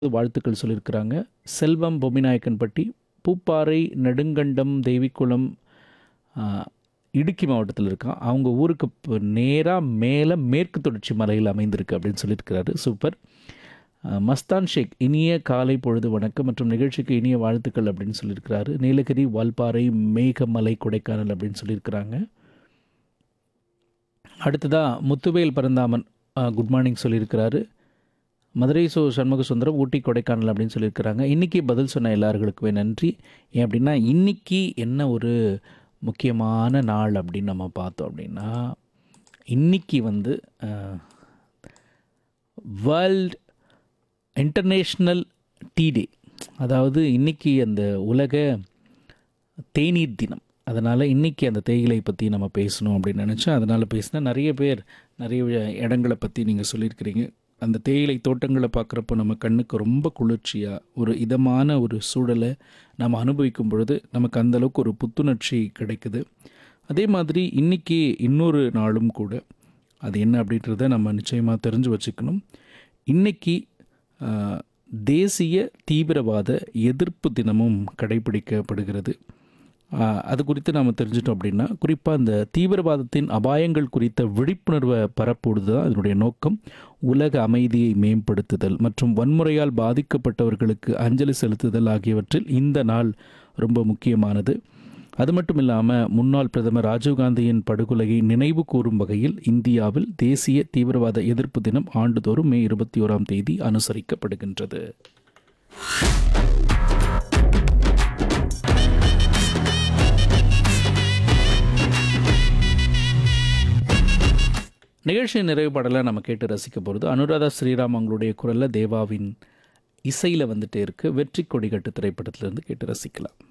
வாழ்த்துக்கள் சொல்லியிருக்கிறாங்க செல்வம் பொம்மிநாயக்கன்பட்டி பூப்பாறை நெடுங்கண்டம் தேவிக்குளம் ஆ, இடுக்கி மாவட்டத்தில் இருக்கான் அவங்க ஊருக்கு இப்போ நேராக மேலே மேற்கு தொடர்ச்சி மலையில் அமைந்திருக்கு அப்படின்னு சொல்லியிருக்கிறாரு சூப்பர் ஆ, மஸ்தான் ஷேக் இனிய காலை பொழுது வணக்கம் மற்றும் நிகழ்ச்சிக்கு இனிய வாழ்த்துக்கள் அப்படின்னு சொல்லியிருக்கிறாரு நீலகிரி வால்பாறை மேகமலை கொடைக்கானல் அப்படின்னு சொல்லியிருக்கிறாங்க அடுத்ததாக முத்துவேல் பரந்தாமன் குட் மார்னிங் சொல்லியிருக்கிறாரு மதுரை சோ சண்முக சுந்தரம் ஊட்டி கொடைக்கானல் அப்படின்னு சொல்லியிருக்கிறாங்க இன்றைக்கி பதில் சொன்ன எல்லார்களுக்குமே நன்றி ஏன் அப்படின்னா இன்றைக்கி என்ன ஒரு முக்கியமான நாள் அப்படின்னு நம்ம பார்த்தோம் அப்படின்னா இன்றைக்கி வந்து வேர்ல்ட் இன்டர்நேஷ்னல் டீ டே அதாவது இன்றைக்கி அந்த உலக தேநீர் தினம் அதனால் இன்றைக்கி அந்த தேயிலை பற்றி நம்ம பேசணும் அப்படின்னு நினச்சேன் அதனால் பேசினா நிறைய பேர் நிறைய இடங்களை பற்றி நீங்கள் சொல்லியிருக்கிறீங்க அந்த தேயிலை தோட்டங்களை பார்க்குறப்போ நம்ம கண்ணுக்கு ரொம்ப குளிர்ச்சியாக ஒரு இதமான ஒரு சூழலை நம்ம அனுபவிக்கும் பொழுது நமக்கு அந்த அளவுக்கு ஒரு புத்துணர்ச்சி கிடைக்குது அதே மாதிரி இன்றைக்கி இன்னொரு நாளும் கூட அது என்ன அப்படின்றத நம்ம நிச்சயமாக தெரிஞ்சு வச்சுக்கணும் இன்றைக்கி தேசிய தீவிரவாத எதிர்ப்பு தினமும் கடைபிடிக்கப்படுகிறது ஆஹ், அது குறித்து நாம் தெரிஞ்சிட்டோம் அப்படின்னா குறிப்பாக இந்த தீவிரவாதத்தின் அபாயங்கள் குறித்த விழிப்புணர்வை பரப்புவது தான் அதனுடைய நோக்கம் உலக அமைதியை மேம்படுத்துதல் மற்றும் வன்முறையால் பாதிக்கப்பட்டவர்களுக்கு அஞ்சலி செலுத்துதல் ஆகியவற்றில் இந்த நாள் ரொம்ப முக்கியமானது அது மட்டும் இல்லாமல் முன்னாள் பிரதமர் ராஜீவ்காந்தியின் படுகொலையை நினைவு கூறும் வகையில் இந்தியாவில் தேசிய தீவிரவாத எதிர்ப்பு தினம் ஆண்டுதோறும் மே இருபத்தி ஓராம் தேதி அனுசரிக்கப்படுகின்றது நிகழ்ச்சி நிறைவு பாடலை நம்ம கேட்டு ரசிக்க போகிறது அனுராதா ஸ்ரீராம் அவங்களுடைய குரலில் தேவாவின் இசையில் வந்துட்டே இருக்கு வெற்றி கொடிகட்டு திரைப்படத்திலிருந்து கேட்டு ரசிக்கலாம்